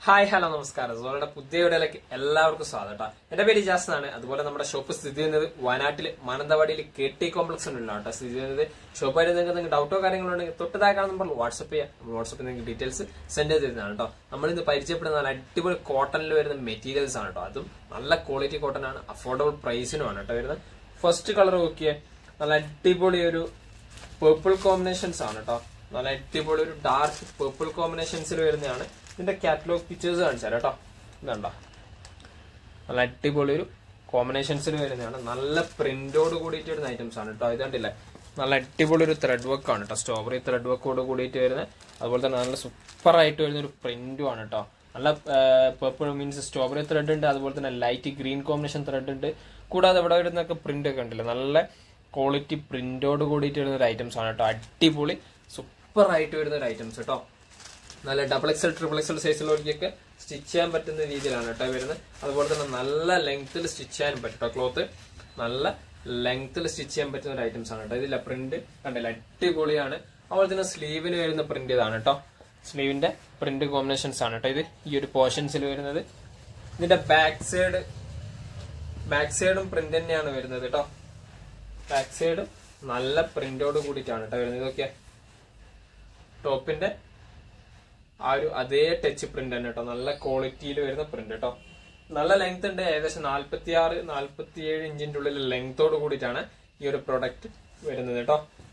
hi hello നമസ്കാരം സോളയുടെ പുതിയ വീഡിയോയിലേക്ക് എല്ലാവർക്കും സ്വാഗതം കേട്ടോ എന്റെ പേര് ഇജാസ് എന്നാണ് അതുപോലെ നമ്മുടെ ഷോപ്പ് സ്ഥിതി ചെയ്യുന്നത് വയനാട്ടില് മാനന്തവാടിയിൽ കെ ടി കോംപ്ലക്സ് ഉണ്ടല്ലോ കേട്ടോ സ്ഥിതി ചെയ്യുന്നത് ഷോപ്പായിട്ട് നിങ്ങൾക്ക് നിങ്ങൾക്ക് ഡൗട്ടോ കാര്യങ്ങളോ ഉണ്ടെങ്കിൽ തൊട്ട് താഴെ കാണുന്ന നമ്പറിൽ വാട്സപ്പ് ചെയ്യാം നമ്മൾ വാട്സപ്പിൽ നിങ്ങൾക്ക് ഡീറ്റെയിൽസ് സെൻഡ് ചെയ്ത് തരുന്നതാണ് കേട്ടോ നമ്മൾ ഇന്ന് പരിചയപ്പെടുന്ന നല്ല അടിപൊളി കോട്ടണിൽ വരുന്ന മെറ്റീരിയൽസ് ആണ് കേട്ടോ അതും നല്ല ക്വാളിറ്റി കോട്ടൺ ആണ് അഫോർഡബിൾ പ്രൈസിനുമാണ് കേട്ടോ വരുന്നത് ഫസ്റ്റ് കളർ നോക്കിയേ നല്ല അടിപൊളി ഒരു പേർപ്പിൾ കോമ്പിനേഷൻസ് ആണ് കേട്ടോ നല്ല അടിപൊളി ഒരു ഡാർക്ക് പേർപ്പിൾ കോമ്പിനേഷൻസിൽ വരുന്നതാണ് ഇതിന്റെ കാറ്റലോഗ് പിക്ചേഴ്സ് കാണിച്ചാൽ കേട്ടോ ഇതുണ്ടോ നല്ല അടിപൊളി ഒരു കോമ്പിനേഷൻസിൽ വരുന്നതാണ് നല്ല പ്രിന്റോട് കൂടിയിട്ട് വരുന്ന ഐറ്റംസ് ആണ് കേട്ടോ ഇത് കണ്ടില്ലേ നല്ല അടിപൊളി ഒരു ത്രെഡ് വർക്ക് ആണ് കേട്ടോ സ്ട്രോബെറി ത്രെഡ് വർക്കോട് കൂടിയിട്ട് വരുന്നത് അതുപോലെ തന്നെ നല്ല സൂപ്പർ ആയിട്ട് വരുന്ന ഒരു പ്രിന്റും ആണ് കേട്ടോ നല്ല പേർപ്പിൾ മീൻസ് സ്ട്രോബെറി ത്രെഡ് ഉണ്ട് അതുപോലെ തന്നെ ലൈറ്റ് ഗ്രീൻ കോമ്പിനേഷൻ ത്രെഡ് ഉണ്ട് കൂടാതെ ഇവിടെ വരുന്നൊക്കെ പ്രിന്റ് ഒക്കെ ഉണ്ടല്ലോ നല്ല ക്വാളിറ്റി പ്രിന്റോട് കൂടിയിട്ട് വരുന്ന ഒരു ഐറ്റംസ് ആണ് കേട്ടോ അടിപൊളി സൂപ്പർ ആയിട്ട് വരുന്ന ഒരു ഐറ്റംസ് കേട്ടോ നല്ല ഡബിൾ എക്സൽ ട്രിപ്പിൾ എക്സൽ സൈസിലോടൊക്കെ സ്റ്റിച്ച് ചെയ്യാൻ പറ്റുന്ന രീതിയിലാണ് കേട്ടോ വരുന്നത് അതുപോലെ തന്നെ നല്ല ലെങ്ത്തിൽ സ്റ്റിച്ച് ചെയ്യാനും പറ്റും കേട്ടോ ക്ലോത്ത് നല്ല ലെങ്ത്തിൽ സ്റ്റിച്ച് ചെയ്യാൻ പറ്റുന്ന ഒരു ഐറ്റംസ് ആണ് കേട്ടോ ഇതില്ല പ്രിന്റ് കണ്ടില്ല അടിപൊളിയാണ് അതുപോലെ തന്നെ സ്ലീവിന് വരുന്ന പ്രിന്റ് ഇതാണ് കേട്ടോ സ്ലീവിന്റെ പ്രിന്റ് കോമ്പിനേഷൻസ് ആണ് കേട്ടോ ഇത് ഈ ഒരു പോർഷൻസിൽ വരുന്നത് ഇതിന്റെ ബാക്ക് സൈഡ് ബാക്ക് സൈഡും പ്രിന്റ് തന്നെയാണ് വരുന്നത് കേട്ടോ ബാക്ക് സൈഡും നല്ല പ്രിന്റോട് കൂടിയിട്ടാണ് കേട്ടോ വരുന്നത് ഇതൊക്കെ ടോപ്പിന്റെ ആ ഒരു അതേ ടച്ച് പ്രിന്റ് തന്നെ കേട്ടോ നല്ല ക്വാളിറ്റിയിൽ വരുന്ന പ്രിന്റ് കേട്ടോ നല്ല ലെങ്ത് ഉണ്ട് ഏകദേശം നാല്പത്തി ആറ് നാല്പത്തി ഏഴ് ഇഞ്ചിന്റെ ഉള്ളിൽ ലെങ്തോട് കൂടിയിട്ടാണ് ഈ ഒരു പ്രൊഡക്റ്റ് വരുന്നത് കേട്ടോ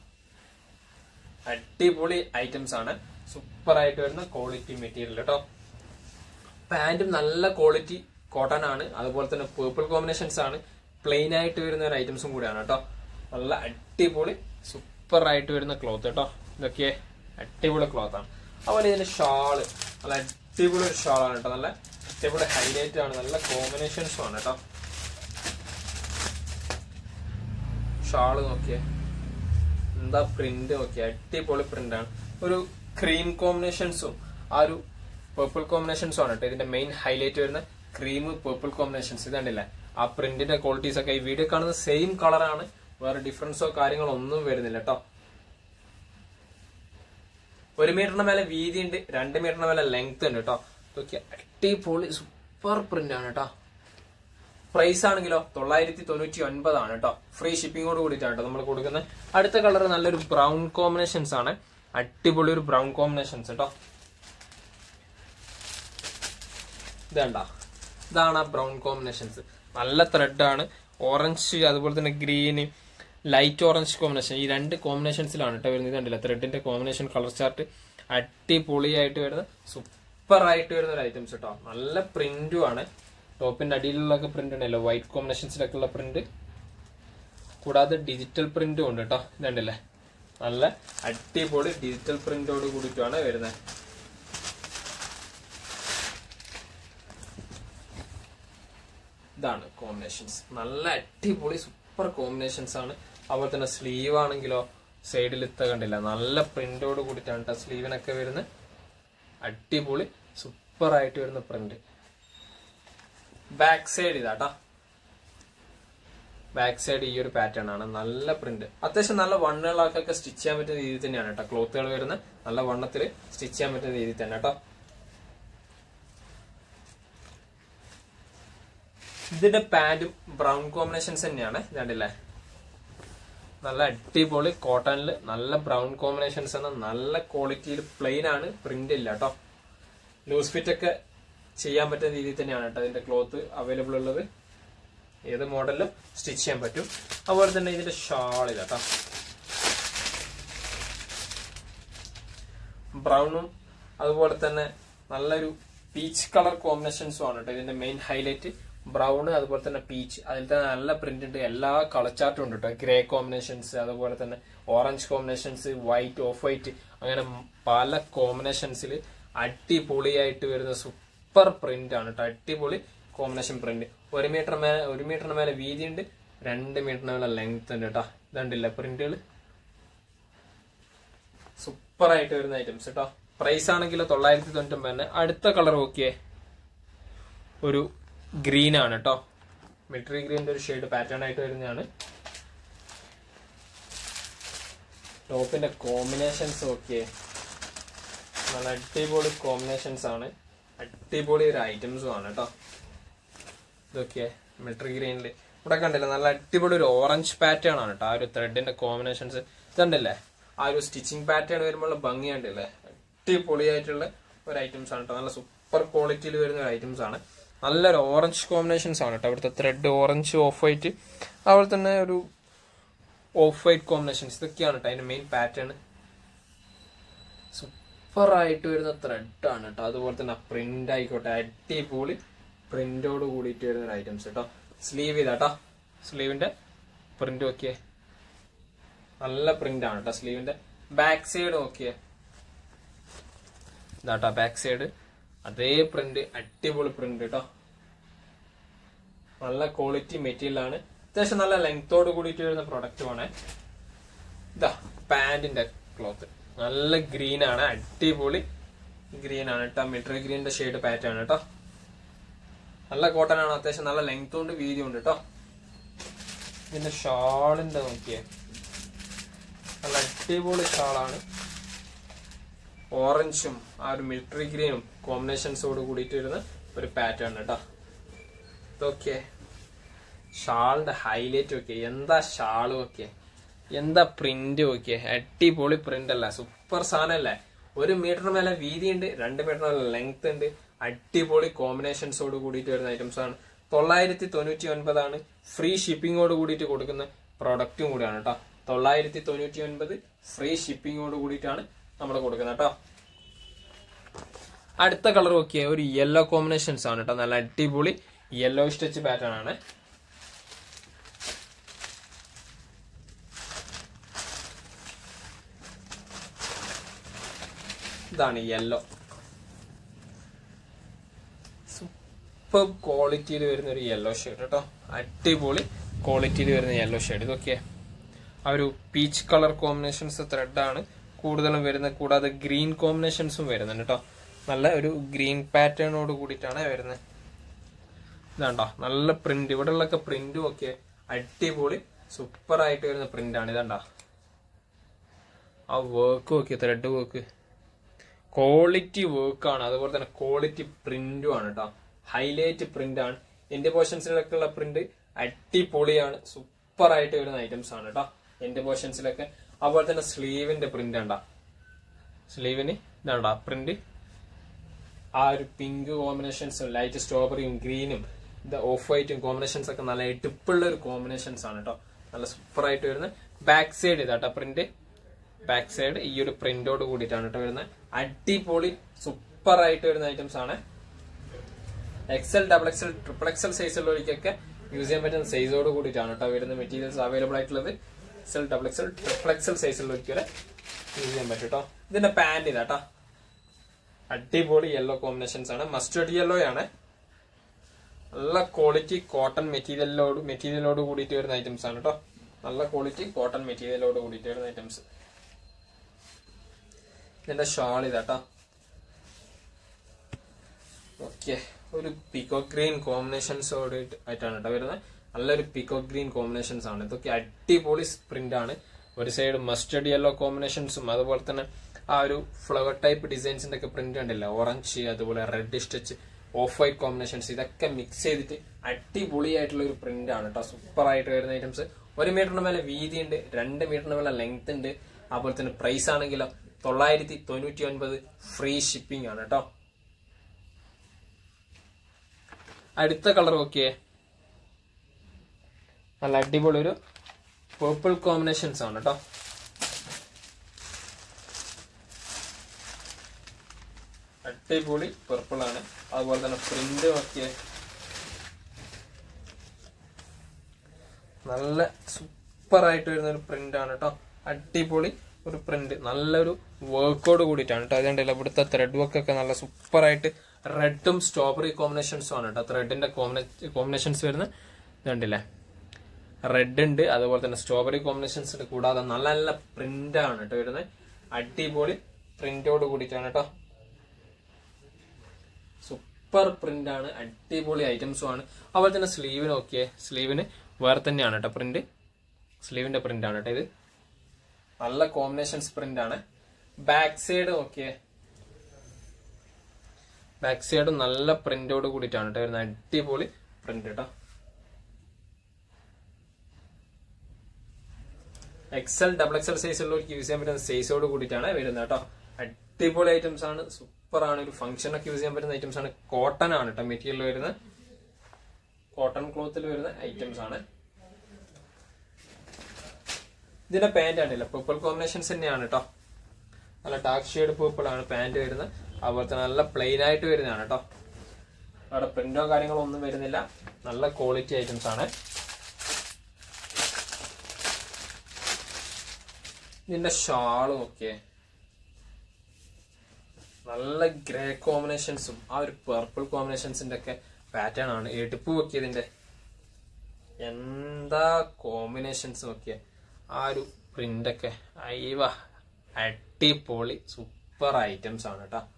അടിപൊളി ഐറ്റംസ് ആണ് സൂപ്പർ ആയിട്ട് വരുന്ന ക്വാളിറ്റി മെറ്റീരിയൽ കേട്ടോ പാന്റും നല്ല ക്വാളിറ്റി കോട്ടൺ ആണ് അതുപോലെ തന്നെ പേർപ്പിൾ കോമ്പിനേഷൻസ് ആണ് പ്ലെയിൻ ആയിട്ട് വരുന്ന ഒരു ഐറ്റംസും കൂടിയാണ് കേട്ടോ നല്ല അടിപൊളി സൂപ്പർ ആയിട്ട് വരുന്ന ക്ലോത്ത് കേട്ടോ ഇതൊക്കെ അടിപൊളി ക്ലോത്ത് ആണ് അതുപോലെ ഇതിന്റെ ഷാള് നല്ല അടിപൊളി ഒരു ഷാളാണ് കേട്ടോ നല്ല അടിപൊളി ഹൈലൈറ്റ് ആണ് നല്ല കോമ്പിനേഷൻസും ആണ് കേട്ടോ ഷാള് നോക്കിയേ എന്താ പ്രിന്റ് നോക്കിയേ അടിപൊളി പ്രിന്റ് ആണ് ഒരു ക്രീം കോമ്പിനേഷൻസും ആ ഒരു പേർപ്പിൾ കോമ്പിനേഷൻസും ആണ് കേട്ടോ ഇതിന്റെ മെയിൻ ഹൈലൈറ്റ് വരുന്ന ക്രീം പേർപ്പിൾ കോമ്പിനേഷൻസ് ഇത് കണ്ടില്ലേ ആ പ്രിന്റിന്റെ ക്വാളിറ്റീസ് ഒക്കെ ഈ വീഡിയോ കാണുന്ന സെയിം കളറാണ് വേറെ ഡിഫറൻസോ കാര്യങ്ങളോ ഒന്നും വരുന്നില്ല കേട്ടോ ഒരു മീറ്ററിന് മേലെ വീതി ഉണ്ട് രണ്ട് മീറ്ററിന് മേലെ ലെങ്ത് ഉണ്ട് കേട്ടോ ഇതൊക്കെ അടിപൊളി സൂപ്പർ പ്രിന്റ് ആണ് കേട്ടോ പ്രൈസ് ആണെങ്കിലോ തൊള്ളായിരത്തി തൊണ്ണൂറ്റി ഒൻപതാണ് കേട്ടോ ഫ്രീ ഷിപ്പിങ്ങോട് കൂടിയിട്ടാണ് കേട്ടോ നമ്മൾ കൊടുക്കുന്നത് അടുത്ത കളർ നല്ലൊരു ബ്രൗൺ കോമ്പിനേഷൻസ് ആണ് അടിപൊളി ഒരു ബ്രൗൺ കോമ്പിനേഷൻസ് കേട്ടോ ഇതേണ്ട ഇതാണ് ആ ബ്രൗൺ കോമ്പിനേഷൻസ് നല്ല ത്രെഡ് ആണ് ഓറഞ്ച് അതുപോലെ തന്നെ ഗ്രീന് ലൈറ്റ് ഓറഞ്ച് കോമ്പിനേഷൻ ഈ രണ്ട് കോമ്പിനേഷൻസിലാണ് കേട്ടോ വരുന്നത് കണ്ടില്ല ത്രെഡിന്റെ കോമ്പിനേഷൻ കളർ ചാർട്ട് അടിപൊളിയായിട്ട് വരുന്ന സൂപ്പർ ആയിട്ട് വരുന്ന ഒരു ഐറ്റംസ് കേട്ടോ നല്ല പ്രിന്റും ആണ് ടോപ്പിന്റെ അടിയിലുള്ളൊക്കെ പ്രിന്റ് ഉണ്ടല്ലോ വൈറ്റ് കോമ്പിനേഷൻസിലൊക്കെ ഉള്ള പ്രിന്റ് കൂടാതെ ഡിജിറ്റൽ പ്രിന്റും ഉണ്ട് കേട്ടോ ഇതുണ്ടല്ലേ നല്ല അടിപൊളി ഡിജിറ്റൽ പ്രിന്റോട് കൂടിയിട്ടാണ് വരുന്നത് ഇതാണ് കോമ്പിനേഷൻസ് നല്ല അടിപൊളി സൂപ്പർ കോമ്പിനേഷൻസ് ആണ് അതുപോലെ തന്നെ സ്ലീവ് ആണെങ്കിലോ സൈഡിൽ ഇത്ത കണ്ടില്ല നല്ല പ്രിന്റോട് കൂടിയിട്ടാണ് കേട്ടോ സ്ലീവിനൊക്കെ വരുന്നത് അടിപൊളി സൂപ്പർ ആയിട്ട് വരുന്ന പ്രിന്റ് ബാക്ക് സൈഡ് ഇതാട്ടാ ബാക്ക് സൈഡ് ഈ ഒരു പാറ്റേൺ ആണ് നല്ല പ്രിന്റ് അത്യാവശ്യം നല്ല വണ്ണുകളൊക്കെ സ്റ്റിച്ച് ചെയ്യാൻ പറ്റുന്ന രീതിയിൽ തന്നെയാണ് കേട്ടോ ക്ലോത്തുകൾ വരുന്ന നല്ല വണ്ണത്തിൽ സ്റ്റിച്ച് ചെയ്യാൻ പറ്റുന്ന രീതിയിൽ തന്നെ കേട്ടോ ഇതിന്റെ പാന്റും ബ്രൗൺ കോമ്പിനേഷൻസ് തന്നെയാണ് ഇതാണ്ടില്ലേ നല്ല അടിപൊളി കോട്ടണിൽ നല്ല ബ്രൗൺ കോമ്പിനേഷൻസ് ആണ് നല്ല ക്വാളിറ്റിയിൽ പ്ലെയിൻ ആണ് പ്രിന്റ് ഇല്ല കേട്ടോ ലൂസ് ഫിറ്റ് ഒക്കെ ചെയ്യാൻ പറ്റുന്ന രീതിയിൽ തന്നെയാണ് കേട്ടോ ഇതിന്റെ ക്ലോത്ത് അവൈലബിൾ ഉള്ളത് ഏത് മോഡലിലും സ്റ്റിച്ച് ചെയ്യാൻ പറ്റും അതുപോലെ തന്നെ ഇതിന്റെ ഷാൾ ഇതാട്ടോ ബ്രൗണും അതുപോലെ തന്നെ നല്ലൊരു പീച്ച് കളർ കോമ്പിനേഷൻസും ആണ് കേട്ടോ ഇതിന്റെ മെയിൻ ഹൈലൈറ്റ് ബ്രൗൺ അതുപോലെ തന്നെ പീച്ച് അതിൽ തന്നെ നല്ല പ്രിന്റ് ഉണ്ട് എല്ലാ കളർ ചാർട്ടും ഉണ്ട് കേട്ടോ ഗ്രേ കോമ്പിനേഷൻസ് അതുപോലെ തന്നെ orange combinations white off white അങ്ങനെ പല കോമ്പിനേഷൻസിൽ അടിപൊളിയായിട്ട് വരുന്ന സൂപ്പർ പ്രിന്റ് ആണ് കേട്ടോ അടിപൊളി കോമ്പിനേഷൻ പ്രിന്റ് ഒരു മീറ്റർ മേലെ ഒരു മീറ്ററിന് മേലെ വീതി ഉണ്ട് രണ്ട് മീറ്ററിന് മേലെ ലെങ്ത് ഉണ്ട് കേട്ടോ ഇതുണ്ടില്ല പ്രിന്റുകൾ സൂപ്പർ ആയിട്ട് വരുന്ന ഐറ്റംസ് കേട്ടോ പ്രൈസ് ആണെങ്കിൽ തൊള്ളായിരത്തി തൊണ്ണൂറ്റൊമ്പത് തന്നെ അടുത്ത കളർ നോക്കിയേ ഒരു ഗ്രീൻ ആണ് കേട്ടോ മിലിറ്ററി ഗ്രീനിന്റെ ഒരു ഷെയ്ഡ് പാറ്റേൺ ആയിട്ട് വരുന്നതാണ് ടോപ്പിന്റെ കോമ്പിനേഷൻസ് നോക്കിയേ നല്ല അടിപൊളി കോമ്പിനേഷൻസ് ആണ് അടിപൊളി ഒരു ഐറ്റംസും ആണ് കേട്ടോ ഇതൊക്കെ മിലിറ്ററി ഗ്രീനിൽ ഇവിടെ കണ്ടില്ല നല്ല അടിപൊളി ഒരു ഓറഞ്ച് പാറ്റേൺ ആണ് കേട്ടോ ആ ഒരു ത്രെഡിന്റെ കോമ്പിനേഷൻസ് ഇതുണ്ടല്ലേ ആ ഒരു സ്റ്റിച്ചിങ് പാറ്റേൺ വരുമ്പോൾ ഭംഗി കണ്ടില്ലേ അടിപൊളിയായിട്ടുള്ള ഒരു ഐറ്റംസ് ആണ് കേട്ടോ നല്ല സൂപ്പർ ക്വാളിറ്റിയിൽ വരുന്ന ഒരു ഐറ്റംസ് ആണ് നല്ലൊരു ഓറഞ്ച് കോമ്പിനേഷൻസ് ആണ് കേട്ടോ അവിടുത്തെ ത്രെഡ് ഓറഞ്ച് ഓഫ് വൈറ്റ് അതുപോലെ തന്നെ ഒരു ഓഫ് വൈറ്റ് കോമ്പിനേഷൻസ് ഇതൊക്കെയാണ് കേട്ടോ അതിന്റെ മെയിൻ പാറ്റേൺ സൂപ്പർ ആയിട്ട് വരുന്ന ത്രെഡ് ആണ് കേട്ടോ അതുപോലെ തന്നെ പ്രിന്റ് ആയിക്കോട്ടെ അടിപൊളി പ്രിന്റോട് കൂടിയിട്ട് വരുന്ന ഒരു ഐറ്റംസ് കേട്ടോ സ്ലീവ് ഇതാട്ടോ സ്ലീവിന്റെ പ്രിന്റ് നോക്കിയേ നല്ല പ്രിന്റ് ആണ് കേട്ടോ സ്ലീവിന്റെ ബാക്ക് സൈഡ് നോക്കിയേ ഇതാട്ടോ ബാക്ക് സൈഡ് അതേ പ്രിന്റ് അടിപൊളി പ്രിന്റ് കേട്ടോ നല്ല ക്വാളിറ്റി മെറ്റീരിയൽ ആണ് അത്യാവശ്യം നല്ല ലെങ്തോട് കൂടിയിട്ട് വരുന്ന പ്രൊഡക്റ്റുമാണ് ഇതാ പാന്റിന്റെ ക്ലോത്ത് നല്ല ഗ്രീൻ ആണ് അടിപൊളി ഗ്രീൻ ആണ് കേട്ടോ മിലിറ്ററി ഗ്രീനിന്റെ ഷെയ്ഡ് പാറ്റേൺ ആണ് കേട്ടോ നല്ല കോട്ടൺ ആണ് അത്യാവശ്യം നല്ല ലെങ്ത് ഉണ്ട് വീതി ഉണ്ട് കേട്ടോ ഇതിന്റെ ഷാളിന്റെ നോക്കിയേ നല്ല അടിപൊളി ഷാളാണ് ഓറഞ്ചും ആ ഒരു മിലിറ്ററി ഗ്രീനും കോമ്പിനേഷൻസോട് കൂടിയിട്ട് വരുന്ന ഒരു പാറ്റേൺ കേട്ടോ ഇതൊക്കെ ഷാളിന്റെ ഹൈലൈറ്റ് ഒക്കെ എന്താ ഷാള് ഒക്കെ എന്താ പ്രിന്റ് ഒക്കെ അടിപൊളി പ്രിന്റ് അല്ല സൂപ്പർ സാധനല്ലേ ഒരു മീറ്റർ മേലെ വീതി ഉണ്ട് രണ്ട് മീറ്റർ മേലെ ലെങ്ത് ഉണ്ട് അടിപൊളി കോമ്പിനേഷൻസോട് കൂടിയിട്ട് വരുന്ന ഐറ്റംസ് ആണ് തൊള്ളായിരത്തി തൊണ്ണൂറ്റി ഒൻപതാണ് ഫ്രീ ഷിപ്പിങ്ങോട് കൂടിയിട്ട് കൊടുക്കുന്ന പ്രോഡക്റ്റും കൂടിയാണ് കേട്ടോ തൊള്ളായിരത്തി തൊണ്ണൂറ്റി ഒൻപത് ഫ്രീ ഷിപ്പിങ്ങോട് കൂടിയിട്ടാണ് നമ്മൾ കൊടുക്കുന്നത് കേട്ടോ അടുത്ത കളർ നോക്കിയ ഒരു യെല്ലോ കോമ്പിനേഷൻസ് ആണ് കേട്ടോ നല്ല അടിപൊളി യെല്ലോ സ്റ്റിച്ച് പാറ്റേൺ ആണ് ഇതാണ് യെല്ലോ സൂപ്പർ ക്വാളിറ്റിയിൽ വരുന്ന ഒരു യെല്ലോ ഷെയ്ഡ് കേട്ടോ അടിപൊളി ക്വാളിറ്റിയിൽ വരുന്ന യെല്ലോ ഷെയ്ഡ് ഇതൊക്കെ ആ ഒരു പീച്ച് കളർ കോമ്പിനേഷൻസ് ത്രെഡാണ് കൂടുതലും വരുന്നത് കൂടാതെ ഗ്രീൻ കോമ്പിനേഷൻസും വരുന്നുണ്ട് കേട്ടോ നല്ല ഒരു ഗ്രീൻ പാറ്റേണോട് കൂടിയിട്ടാണ് വരുന്നത് ഇതാണ്ടോ നല്ല പ്രിന്റ് ഇവിടെ ഉള്ളൊക്കെ പ്രിന്റും ഒക്കെ അടിപൊളി സൂപ്പർ ആയിട്ട് വരുന്ന പ്രിന്റ് ആണ് ഇതാണ്ടോ ആ വർക്ക് നോക്കിയ ത്രെഡ് വർക്ക് ക്വാളിറ്റി വർക്കാണ് അതുപോലെ തന്നെ ക്വാളിറ്റി പ്രിന്റും ആണ് കേട്ടോ ഹൈലൈറ്റ് പ്രിന്റ് ആണ് എന്റെ പോർഷൻസിലൊക്കെ ഉള്ള പ്രിന്റ് അടിപൊളിയാണ് സൂപ്പർ ആയിട്ട് വരുന്ന ഐറ്റംസ് ആണ് കേട്ടോ എന്റെ പോർഷൻസിലൊക്കെ അതുപോലെ തന്നെ സ്ലീവിന്റെ പ്രിന്റ് ഉണ്ടാ സ്ലീവിന് ഇതാണ്ടാ പ്രിന്റ് ആ ഒരു പിങ്ക് കോമ്പിനേഷൻസും ലൈറ്റ് സ്ട്രോബെറിയും ഗ്രീനും ഇത് ഓഫ് വൈറ്റും കോമ്പിനേഷൻസ് ഒക്കെ നല്ല എടുപ്പുള്ള ഒരു കോമ്പിനേഷൻസ് ആണ് കേട്ടോ നല്ല സൂപ്പർ ആയിട്ട് വരുന്ന ബാക്ക് സൈഡ് ഇതാട്ടോ പ്രിന്റ് ബാക്ക് സൈഡ് ഈ ഒരു പ്രിന്റോട് കൂടിയിട്ടാണ് കേട്ടോ വരുന്നത് അടിപൊളി സൂപ്പർ ആയിട്ട് വരുന്ന ഐറ്റംസ് ആണ് XL double XL triple XL സൈസുള്ളവർക്കൊക്കെ യൂസ് ചെയ്യാൻ പറ്റുന്ന സൈസോട് കൂടിയിട്ടാണ് കേട്ടോ വരുന്ന മെറ്റീരിയൽസ് അവൈലബിൾ ആയിട്ടുള്ളത് XL double XL triple XL സൈസുള്ളവർക്ക് വരെ യൂസ് ചെയ്യാൻ പറ്റും കേട്ടോ ഇതിന്റെ പാന്റ് ഇതാട്ടോ അടിപൊളി യെല്ലോ കോമ്പിനേഷൻസ് ആണ് മസ്റ്റേർഡ് യെല്ലോ ആണ് നല്ല ക്വാളിറ്റി കോട്ടൺ മെറ്റീരിയലിനോട് മെറ്റീരിയലോട് കൂടിയിട്ട് വരുന്ന ഐറ്റംസ് ആണ് കേട്ടോ നല്ല ക്വാളിറ്റി കോട്ടൺ മെറ്റീരിയലോട് കൂടിയിട്ട് വരുന്ന ഐറ്റംസ് ഇതിന്റെ ഷാൾ ഇതാട്ടോ ഓക്കെ ഒരു പിക്കോ ഗ്രീൻ കോമ്പിനേഷൻസോട് ആയിട്ടാണ് കേട്ടോ വരുന്നത് നല്ലൊരു പിക്കോ ഗ്രീൻ കോമ്പിനേഷൻസ് ആണ് ഇതൊക്കെ അടിപൊളി പ്രിന്റ് ആണ് ഒരു സൈഡ് മസ്റ്റർഡ് യെല്ലോ കോമ്പിനേഷൻസും അതുപോലെ തന്നെ ആ ഒരു ഫ്ലവർ ടൈപ്പ് ഡിസൈൻസിന്റെ ഒക്കെ പ്രിന്റ് ഉണ്ടല്ലോ ഓറഞ്ച് അതുപോലെ red stitch off white combinations ഇതൊക്കെ മിക്സ് ചെയ്തിട്ട് അടിപൊളിയായിട്ടുള്ള ഒരു പ്രിന്റ് ആണ് കേട്ടോ സൂപ്പർ ആയിട്ട് വരുന്ന ഐറ്റംസ് ഒരു മീറ്ററിന് മേലെ വീതി ഉണ്ട് രണ്ട് മീറ്ററിന് മേലെ ലെങ്ത് ഉണ്ട് അതുപോലെ തന്നെ പ്രൈസ് ആണെങ്കിലോ തൊള്ളായിരത്തി തൊണ്ണൂറ്റി ഒൻപത് ഫ്രീ ഷിപ്പിംഗ് ആണ് കേട്ടോ അടുത്ത കളർ നോക്കിയേ നല്ല അടിപൊളി ഒരു പേർപ്പിൾ കോമ്പിനേഷൻസ് ആണ് കേട്ടോ അടിപൊളി പർപ്പിൾ ആണ് അതുപോലെ തന്നെ പ്രിന്റ് നോക്കിയേ നല്ല സൂപ്പർ ആയിട്ട് വരുന്ന ഒരു പ്രിന്റ് ആണ് കേട്ടോ അടിപൊളി ഒരു പ്രിന്റ് നല്ലൊരു വർക്കോട് കൂടിയിട്ടാണ് കേട്ടോ അതുകൊണ്ടല്ല ഇവിടുത്തെ ത്രെഡ് വർക്ക് ഒക്കെ നല്ല സൂപ്പർ ആയിട്ട് റെഡും സ്ട്രോബെറി കോമ്പിനേഷൻസും ആണ് കേട്ടോ ത്രെഡിന്റെ കോമ്പിനേഷൻസ് വരുന്ന ഇതുണ്ടല്ലേ റെഡ് ഉണ്ട് അതുപോലെ തന്നെ സ്ട്രോബെറി കോമ്പിനേഷൻസ് ഉണ്ട് കൂടാതെ നല്ല നല്ല പ്രിന്റ് ആണ് കേട്ടോ വരുന്നത് അടിപൊളി പ്രിന്റോട് കൂടിയിട്ടാണ് കേട്ടോ സൂപ്പർ പ്രിന്റ് ആണ് അടിപൊളി ഐറ്റംസും ആണ് അതുപോലെ തന്നെ സ്ലീവിന് ഓക്കെ സ്ലീവിന് വേറെ തന്നെയാണ് കേട്ടോ പ്രിന്റ് സ്ലീവിന്റെ പ്രിന്റ് ആണ് കേട്ടോ ഇത് നല്ല കോമ്പിനേഷൻസ് പ്രിന്റ് ആണ് ബാക്ക് സൈഡ് നോക്കിയേ ബാക്ക് സൈഡും നല്ല പ്രിന്റോട് കൂടിയിട്ടാണ് കേട്ടോ വരുന്നത് അടിപൊളി പ്രിന്റ് കേട്ടോ എക്സൽ ഡബിൾ എക്സൽ സൈസ് ഉള്ളവർക്ക് യൂസ് ചെയ്യാൻ പറ്റുന്ന സൈസോട് കൂടിയിട്ടാണ് വരുന്നത് കേട്ടോ അടിപൊളി ഐറ്റംസ് ആണ് സൂപ്പർ ആണ് ഒരു ഫംഗ്ഷൻ ഒക്കെ യൂസ് ചെയ്യാൻ പറ്റുന്ന ഐറ്റംസ് ആണ് കോട്ടൺ ആണ് കേട്ടോ മെറ്റീരിയൽ വരുന്നത് കോട്ടൺ ക്ലോത്തിൽ വരുന്ന ഐറ്റംസ് ആണ് ഇതിന്റെ പാന്റ് ആണില്ല പർപ്പിൾ കോമ്പിനേഷൻസ് തന്നെയാണ് കേട്ടോ നല്ല ഡാർക്ക് ഷെയ്ഡ് പർപ്പിൾ ആണ് പാന്റ് വരുന്നത് അതുപോലെ തന്നെ നല്ല പ്ലെയിൻ ആയിട്ട് വരുന്നതാണ് കേട്ടോ അവിടെ പ്രിന്റോ കാര്യങ്ങളോ ഒന്നും വരുന്നില്ല നല്ല ക്വാളിറ്റി ഐറ്റംസ് ആണ് ഇതിന്റെ ഷാളും ഒക്കെ നല്ല ഗ്രേ കോമ്പിനേഷൻസും ആ ഒരു പർപ്പിൾ കോമ്പിനേഷൻസിന്റെ ഒക്കെ പാറ്റേൺ ആണ് എടുപ്പ് നോക്കിയതിന്റെ എന്താ കോമ്പിനേഷൻസ് നോക്കിയ ആ ഒരു പ്രിന്റ് ഒക്കെ അയ്യവ അടിപൊളി സൂപ്പർ ഐറ്റംസ് ആണ് കേട്ടോ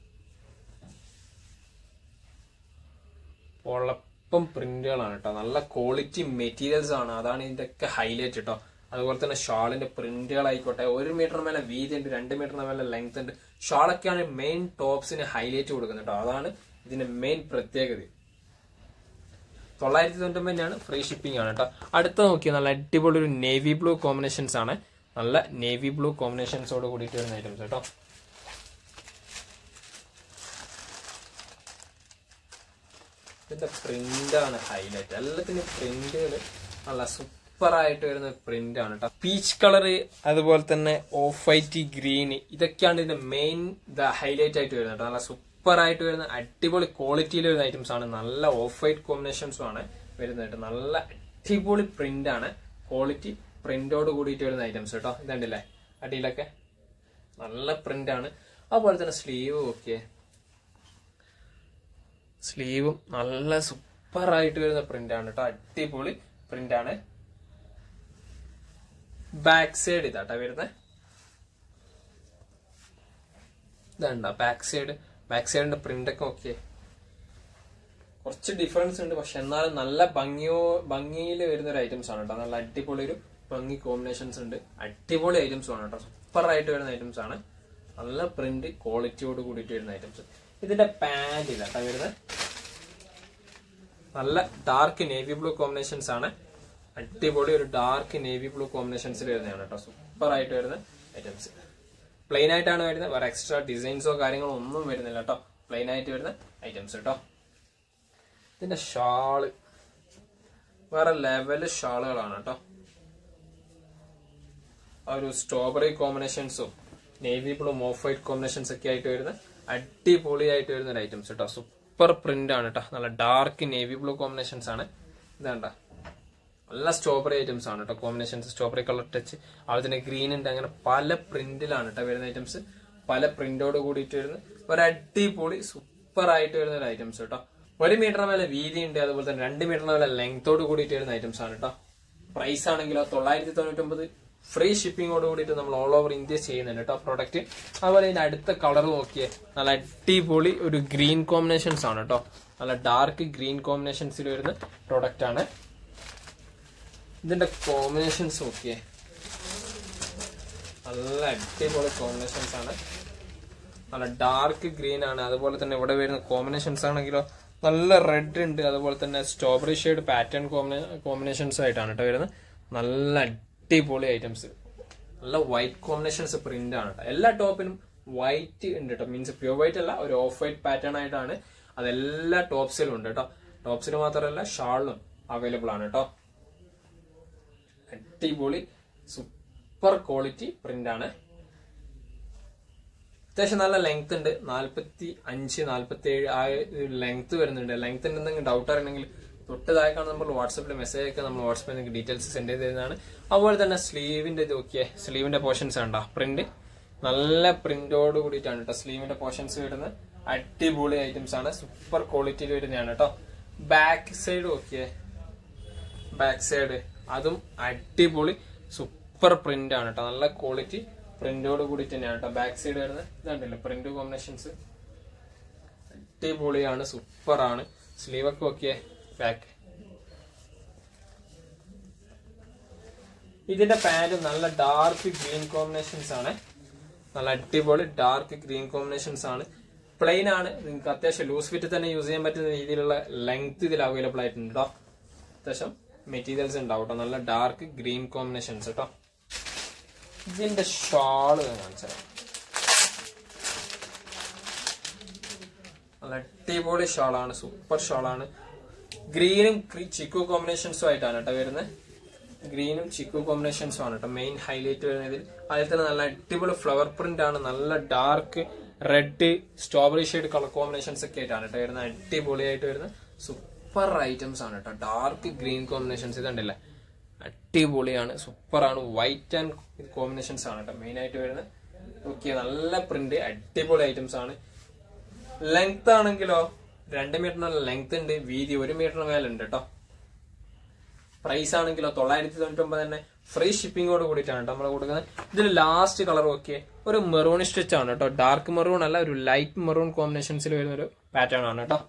പൊളപ്പം പ്രിന്റുകളാണ് കേട്ടോ നല്ല ക്വാളിറ്റി മെറ്റീരിയൽസ് ആണ് അതാണ് ഇതിന്റെ ഒക്കെ ഹൈലൈറ്റ് കേട്ടോ അതുപോലെ തന്നെ ഷാളിന്റെ പ്രിന്റുകൾ ആയിക്കോട്ടെ ഒരു മീറ്റർ മേലെ വീതി ഉണ്ട് രണ്ട് മീറ്ററിന് മേലെ ലെങ്ത് ഉണ്ട് ഷാളൊക്കെയാണ് മെയിൻ ടോപ്സിന് ഹൈലൈറ്റ് കൊടുക്കുന്നത് കേട്ടോ അതാണ് ഇതിന്റെ മെയിൻ പ്രത്യേകത തൊള്ളായിരത്തി തൊണ്ണൂറ്റൊമ്പതിനാണ് ഫ്രീ ഷിപ്പിംഗ് ആണ് കേട്ടോ അടുത്ത നോക്കിയാൽ നല്ല അടിപൊളി ഒരു നേവി ബ്ലൂ കോമ്പിനേഷൻസ് ആണ് നല്ല നേവി ബ്ലൂ കോമ്പിനേഷൻസോട് കൂടിയിട്ട് വരുന്ന ഐറ്റംസ് കേട്ടോ ഇതിന്റെ പ്രിന്റ് ആണ് ഹൈലൈറ്റ് എല്ലാത്തിനും പ്രിന്റുകൾ നല്ല സൂപ്പർ ആയിട്ട് വരുന്ന പ്രിന്റ് ആണ് കേട്ടോ പീച്ച് കളറ് അതുപോലെ തന്നെ ഓഫ് വൈറ്റ് ഗ്രീൻ ഇതൊക്കെയാണ് ഇതിന്റെ മെയിൻ ഹൈലൈറ്റ് ആയിട്ട് വരുന്നത് കേട്ടോ നല്ല സൂപ്പർ ആയിട്ട് വരുന്ന അടിപൊളി ക്വാളിറ്റിയിൽ വരുന്ന ഐറ്റംസ് ആണ് നല്ല ഓഫ് വൈറ്റ് കോമ്പിനേഷൻസും ആണ് വരുന്നത് കേട്ടോ നല്ല അടിപൊളി പ്രിന്റ് ആണ് ക്വാളിറ്റി പ്രിന്റോട് കൂടിയിട്ട് വരുന്ന ഐറ്റംസ് കേട്ടോ ഇതുണ്ടല്ലേ അടിയിലൊക്കെ നല്ല പ്രിന്റ് ആണ് അതുപോലെ തന്നെ സ്ലീവ് ഒക്കെ സ്ലീവും നല്ല സൂപ്പർ ആയിട്ട് വരുന്ന പ്രിന്റ് ആണ് കേട്ടോ അടിപൊളി പ്രിന്റ് ആണ് ബാക്ക് സൈഡ് ഇതാട്ടോ വരുന്നത് ഇതാണ്ട ബാക്ക് സൈഡ് ബാക്ക് സൈഡിന്റെ പ്രിന്റ് ഒക്കെ നോക്കിയേ കുറച്ച് ഡിഫറൻസ് ഉണ്ട് പക്ഷെ എന്നാലും നല്ല ഭംഗിയോ ഭംഗിയിൽ വരുന്ന ഒരു ഐറ്റംസ് ആണ് കേട്ടോ നല്ല അടിപൊളി ഒരു ഭംഗി കോമ്പിനേഷൻസ് ഉണ്ട് അടിപൊളി ഐറ്റംസ് ആണ് കേട്ടോ സൂപ്പർ ആയിട്ട് വരുന്ന ഐറ്റംസ് ആണ് നല്ല പ്രിന്റ് ക്വാളിറ്റിയോട് കൂടിയിട്ട് വരുന്ന ഐറ്റംസ് ഇതിന്റെ പാന്റ് ഇതാട്ടോ വരുന്നത് നല്ല ഡാർക്ക് നേവി ബ്ലൂ കോമ്പിനേഷൻസ് ആണ് അടിപൊളി ഒരു ഡാർക്ക് നേവി ബ്ലൂ കോമ്പിനേഷൻസിൽ വരുന്നതാണ് കേട്ടോ സൂപ്പർ ആയിട്ട് വരുന്ന ഐറ്റംസ് പ്ലെയിൻ ആയിട്ടാണ് വരുന്നത് വേറെ എക്സ്ട്രാ ഡിസൈൻസോ കാര്യങ്ങളോ ഒന്നും വരുന്നില്ല കേട്ടോ പ്ലെയിൻ ആയിട്ട് വരുന്ന ഐറ്റംസ് കേട്ടോ ഇതിന്റെ ഷാള് വേറെ ലെവല് ഷാളുകളാണ് കേട്ടോ ആ ഒരു സ്ട്രോബെറി കോമ്പിനേഷൻസും navy blue off white combinations ഒക്കെ ആയിട്ട് വരുന്ന അടിപൊളിയായിട്ട് വരുന്ന ഒരു ഐറ്റംസ് കേട്ടോ സൂപ്പർ പ്രിന്റ് ആണ് കേട്ടോ നല്ല ഡാർക്ക് നേവി ബ്ലൂ കോമ്പിനേഷൻസ് ആണ് ഇതാണ്ട നല്ല സ്ട്രോബെറി ഐറ്റംസ് ആണ് കേട്ടോ കോമ്പിനേഷൻസ് സ്ട്രോബെറി കളർ ടച്ച് അതുപോലെ തന്നെ ഗ്രീൻ ഉണ്ട് അങ്ങനെ പല പ്രിന്റിലാണ് കേട്ടോ വരുന്ന ഐറ്റംസ് പല പ്രിന്റോട് കൂടിയിട്ട് വരുന്ന ഒരു അടിപൊളി സൂപ്പർ ആയിട്ട് വരുന്ന ഒരു ഐറ്റംസ് കേട്ടോ ഒരു മീറ്റർ മേലെ വീതി ഉണ്ട് അതുപോലെ തന്നെ രണ്ട് മീറ്ററിന് മേലെ ലെങ്തോട് കൂടിയിട്ട് വരുന്ന ഐറ്റംസ് ആണ് കേട്ടോ പ്രൈസ് ആണെങ്കിലോ തൊള്ളായിരത്തി തൊണ്ണൂറ്റൊമ്പത് ഫ്രീ ഷിപ്പിങ്ങോട് കൂടിയിട്ട് നമ്മൾ ഓൾ ഓവർ ഇന്ത്യ ചെയ്യുന്നുണ്ട് കേട്ടോ പ്രോഡക്റ്റ് അതുപോലെ ഇതിന്റെ അടുത്ത കളർ നോക്കിയേ നല്ല അടിപൊളി ഒരു ഗ്രീൻ കോമ്പിനേഷൻസ് ആണ് കേട്ടോ നല്ല ഡാർക്ക് ഗ്രീൻ കോമ്പിനേഷൻസിൽ വരുന്ന പ്രോഡക്റ്റ് ആണ് ഇതിന്റെ കോമ്പിനേഷൻസ് നോക്കിയേ നല്ല അടിപൊളി കോമ്പിനേഷൻസ് ആണ് നല്ല ഡാർക്ക് ഗ്രീൻ ആണ് അതുപോലെ തന്നെ ഇവിടെ വരുന്ന കോമ്പിനേഷൻസ് ആണെങ്കിലോ നല്ല റെഡ് ഉണ്ട് അതുപോലെ തന്നെ സ്ട്രോബെറി ഷെയ്ഡ് പാറ്റേൺ കോമ്പിനേഷൻസ് ആയിട്ടാണ് കേട്ടോ വരുന്നത് നല്ല അടിപൊളി ഐറ്റംസ് നല്ല വൈറ്റ് കോമ്പിനേഷൻസ് പ്രിന്റ് ആണ് കേട്ടോ എല്ലാ ടോപ്പിനും വൈറ്റ് ഉണ്ട് കേട്ടോ മീൻസ് പ്യൂർ വൈറ്റ് അല്ല ഒരു ഓഫ് വൈറ്റ് പാറ്റേൺ ആയിട്ടാണ് അതെല്ലാ ടോപ്സിലും ഉണ്ട് കേട്ടോ ടോപ്സിൽ മാത്രമല്ല ഷാളിലും അവൈലബിൾ ആണ് കേട്ടോ അടിപൊളി സൂപ്പർ ക്വാളിറ്റി പ്രിന്റ് ആണ് അത്യാവശ്യം നല്ല ലെങ്ത് ഉണ്ട് നാല്പത്തി അഞ്ച് നാല്പത്തി ഏഴ് ആ ലെങ്ത് വരുന്നുണ്ട് ലെങ്ത് ഉണ്ടെങ്കിൽ ഡൗട്ട് അറിയണമെങ്കിൽ തൊട്ട് താഴെ കാണുന്ന നമ്മൾ വാട്സപ്പിൽ മെസ്സേജ് ഒക്കെ നമ്മൾ വാട്സപ്പിൽ നിങ്ങൾക്ക് ഡീറ്റെയിൽസ് സെൻഡ് ചെയ്ത് തരുന്നതാണ് അതുപോലെ തന്നെ സ്ലീവിന്റെ ഇത് നോക്കിയേ സ്ലീവിന്റെ പോർഷൻസ് ഉണ്ടോ പ്രിന്റ് നല്ല പ്രിന്റോട് കൂടിയിട്ടാണ് കേട്ടോ സ്ലീവിന്റെ പോർഷൻസ് വരുന്നത് അടിപൊളി ഐറ്റംസ് ആണ് സൂപ്പർ ക്വാളിറ്റിയിൽ വരുന്നതാണ് കേട്ടോ ബാക്ക് സൈഡ് നോക്കിയേ ബാക്ക് സൈഡ് അതും അടിപൊളി സൂപ്പർ പ്രിന്റ് ആണ് കേട്ടോ നല്ല ക്വാളിറ്റി പ്രിന്റോട് കൂടി തന്നെയാണ് കേട്ടോ ബാക്ക് സൈഡ് വരുന്നത് ഇതുണ്ടല്ലോ പ്രിന്റ് കോമ്പിനേഷൻസ് അടിപൊളിയാണ് സൂപ്പർ ആണ് സ്ലീവ് ഒക്കെ നോക്കിയേ ബാക്ക് ഇതിന്റെ പാന്റ് നല്ല ഡാർക്ക് ഗ്രീൻ കോമ്പിനേഷൻസ് ആണ് നല്ല അടിപൊളി ഡാർക്ക് ഗ്രീൻ കോമ്പിനേഷൻസ് ആണ് പ്ലെയിൻ ആണ് നിങ്ങൾക്ക് അത്യാവശ്യം ലൂസ് ഫിറ്റ് തന്നെ യൂസ് ചെയ്യാൻ പറ്റുന്ന രീതിയിലുള്ള ലെങ്ത് ഇതിൽ അവൈലബിൾ ആയിട്ടുണ്ട് കേട്ടോ അത്യാവശ്യം മെറ്റീരിയൽസ് ഉണ്ടാവും കേട്ടോ നല്ല ഡാർക്ക് ഗ്രീൻ കോമ്പിനേഷൻസ് കേട്ടോ ഇതിന്റെ ഷാള് കാണിച്ചത് നല്ല അടിപൊളി ഷാളാണ് സൂപ്പർ ഷാളാണ് ഗ്രീനും ചിക്കു കോമ്പിനേഷൻസും ആയിട്ടാണ് കേട്ടോ വരുന്നത് ഗ്രീനും ചിക്കു കോമ്പിനേഷൻസും ആണ് കേട്ടോ മെയിൻ ഹൈലൈറ്റ് വരുന്നതിൽ അതിൽ തന്നെ നല്ല അടിപൊളി ഫ്ലവർ പ്രിന്റ് ആണ് നല്ല dark red strawberry shade colour combinations ഒക്കെ ആയിട്ടാണ് കേട്ടോ വരുന്നത് അടിപൊളിയായിട്ട് വരുന്ന സൂപ്പർ ഐറ്റംസ് ആണ് കേട്ടോ ഡാർക്ക് ഗ്രീൻ കോമ്പിനേഷൻസ് ഇതുണ്ടല്ലേ അടിപൊളിയാണ് സൂപ്പറാണ് വൈറ്റ് ആൻഡ് കോമ്പിനേഷൻസ് ആണ് കേട്ടോ മെയിൻ ആയിട്ട് വരുന്നത് ഓക്കെ നല്ല പ്രിന്റ് അടിപൊളി ഐറ്റംസ് ആണ് ലെങ്ത് ആണെങ്കിലോ രണ്ട് മീറ്ററിനുള്ള ലെങ്ത് ഉണ്ട് വീതി ഒരു മീറ്ററിന് മേലെ ഉണ്ട് കേട്ടോ പ്രൈസ് ആണെങ്കിലോ തൊള്ളായിരത്തി തൊണ്ണൂറ്റി ഒമ്പത് തന്നെ ഫ്രീ ഷിപ്പിംഗോട് കൂടിയിട്ടാണ് കേട്ടോ നമ്മൾ കൊടുക്കുന്നത് ഇതിൽ ലാസ്റ്റ് കളർ ഒക്കെ ഒരു മെറൂൺ സ്റ്റിച്ച് ആണ് കേട്ടോ ഡാർക്ക് മെറൂൺ അല്ല ഒരു ലൈറ്റ് മെറൂൺ കോമ്പിനേഷൻസിൽ വരുന്ന ഒരു പാറ്റേൺ ആണ് കേട്ടോ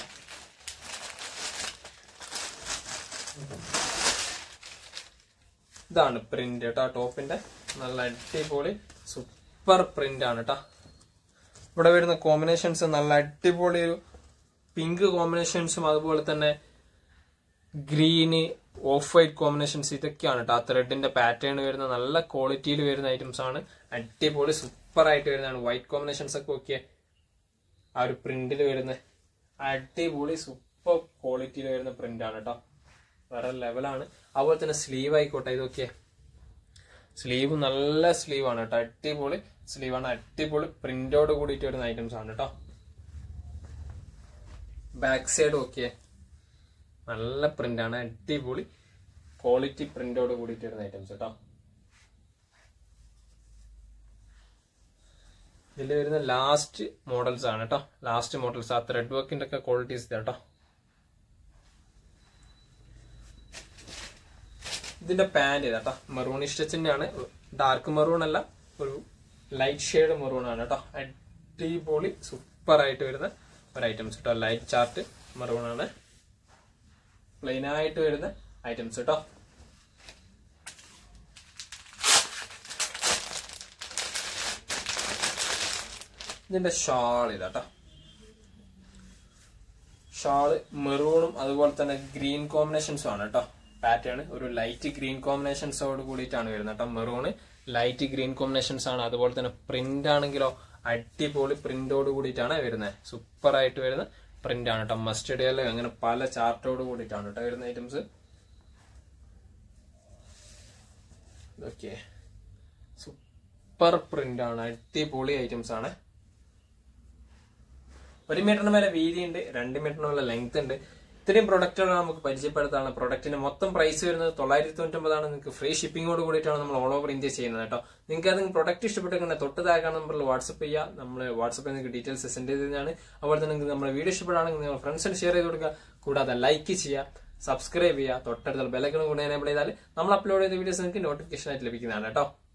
ഇതാണ് പ്രിന്റ് കേട്ടോ ടോപ്പിന്റെ നല്ല അടിപൊളി സൂപ്പർ പ്രിന്റ് ആണ് കേട്ടോ ഇവിടെ വരുന്ന കോമ്പിനേഷൻസ് നല്ല അടിപൊളി ഒരു പിങ്ക് കോമ്പിനേഷൻസും അതുപോലെ തന്നെ ഗ്രീന് ഓഫ് വൈറ്റ് കോമ്പിനേഷൻസ് ഇതൊക്കെയാണ് കേട്ടോ ആ ത്രെഡിന്റെ പാറ്റേൺ വരുന്ന നല്ല ക്വാളിറ്റിയിൽ വരുന്ന ഐറ്റംസ് ആണ് അടിപൊളി സൂപ്പർ ആയിട്ട് വരുന്നതാണ് വൈറ്റ് കോമ്പിനേഷൻസ് ഒക്കെ നോക്കിയേ ആ ഒരു പ്രിന്റിൽ വരുന്ന അടിപൊളി സൂപ്പർ ക്വാളിറ്റിയിൽ വരുന്ന പ്രിന്റ് ആണ് കേട്ടോ വേറെ ലെവലാണ് അതുപോലെ തന്നെ സ്ലീവ് ആയിക്കോട്ടെ ഇതൊക്കെ സ്ലീവ് നല്ല സ്ലീവ് ആണ് കേട്ടോ അടിപൊളി സ്ലീവ് ആണ് അടിപൊളി പ്രിന്റോട് കൂടിയിട്ട് വരുന്ന ഐറ്റംസ് ആണ് കേട്ടോ ബാക്ക് സൈഡ് ഓക്കെ നല്ല പ്രിന്റ് ആണ് അടിപൊളി ക്വാളിറ്റി പ്രിന്റോട് കൂടിയിട്ട് വരുന്ന ഐറ്റംസ് കേട്ടോ ഇതിൽ വരുന്ന ലാസ്റ്റ് മോഡൽസ് ആണ് കേട്ടോ ലാസ്റ്റ് മോഡൽസ് ആ ത്രെഡ് വർക്കിന്റെ ഒക്കെ ക്വാളിറ്റീസ് കേട്ടോ ഇതിന്റെ പാന്റ് ഇതാട്ടോ മെറൂൺ ഇഷ്ടച്ചിന്റെ ആണ് ഡാർക്ക് മെറൂൺ അല്ല ഒരു ലൈറ്റ് ഷെയ്ഡ് മെറൂൺ ആണ് കേട്ടോ അടിപൊളി സൂപ്പർ ആയിട്ട് വരുന്ന ഒരു ഐറ്റംസ് കേട്ടോ ലൈറ്റ് ചാർട്ട് മെറൂൺ ആണ് പ്ലെയിൻ ആയിട്ട് വരുന്ന ഐറ്റംസ് കേട്ടോ ഇതിന്റെ ഷാൾ ഇതാട്ടോ ഷാള് മെറൂണും അതുപോലെ തന്നെ ഗ്രീൻ കോമ്പിനേഷൻസും ആണ് കേട്ടോ പാറ്റേൺ ഒരു ലൈറ്റ് ഗ്രീൻ കോമ്പിനേഷൻസോട് കൂടിയിട്ടാണ് വരുന്നത് കേട്ടോ മെറൂണ് ലൈറ്റ് ഗ്രീൻ കോമ്പിനേഷൻസ് ആണ് അതുപോലെ തന്നെ പ്രിന്റ് ആണെങ്കിലോ അടിപൊളി പ്രിന്റോട് കൂടിയിട്ടാണ് വരുന്നത് സൂപ്പർ ആയിട്ട് വരുന്ന പ്രിന്റ് ആണ് കേട്ടോ മസ്റ്റേഡ് അങ്ങനെ പല ചാർട്ടോട് കൂടിയിട്ടാണ് കേട്ടോ വരുന്ന ഐറ്റംസ് ഓക്കെ സൂപ്പർ പ്രിന്റ് ആണ് അടിപൊളി ഐറ്റംസ് ആണ് ഒരു മീറ്ററിന് മേലെ വീതിയുണ്ട് രണ്ട് മീറ്ററിന് മേലെ ലെങ്ത് ഉണ്ട് ഇത്രയും പ്രൊഡക്റ്റുകൾ നമുക്ക് പരിചയപ്പെടുത്താണ് പ്രൊഡക്റ്റിന്റെ മൊത്തം പ്രൈസ് വരുന്നത് തൊള്ളായിരത്തി തൊണ്ണൂറ്റൊമ്പതാണ് നിങ്ങൾക്ക് ഫ്രീ ഷിപ്പിംഗോട് കൂടിയിട്ടാണ് നമ്മൾ ഓൾ ഓവർ ഇന്ത്യ ചെയ്യുന്നത് കേട്ടോ നിങ്ങൾക്ക് അത് പ്രൊഡക്റ്റ് ഇഷ്ടപ്പെട്ടെങ്കിൽ തൊട്ട് താഴെ നമ്പറിൽ വാട്സപ്പ് ചെയ്യുക നമ്മൾ വാട്സപ്പിൽ നിങ്ങൾക്ക് ഡീറ്റെയിൽസ് സെൻഡ് ചെയ്തതാണ് അതുപോലെ തന്നെ നിങ്ങൾക്ക് നമ്മുടെ വീഡിയോ ഇഷ്ടപ്പെടുകയാണെങ്കിൽ നിങ്ങൾ ഫ്രണ്ട്സിന് ഷെയർ ചെയ്ത് കൊടുക്കുക കൂടാതെ ലൈക്ക് ചെയ്യുക സബ്സ്ക്രൈബ് ചെയ്യുക തൊട്ടടുത്തുള്ള ബെലൈക്കൺ കൂടെ എനേബിൾ ചെയ്താൽ നമ്മൾ അപ്ലോഡ് ചെയ്ത വീഡിയോസ് നിങ്ങൾക്ക് നോട്ടിഫിക്കേഷൻ ആയിട്ട് ലഭിക്കുന്നതാണ് കേട്ടോ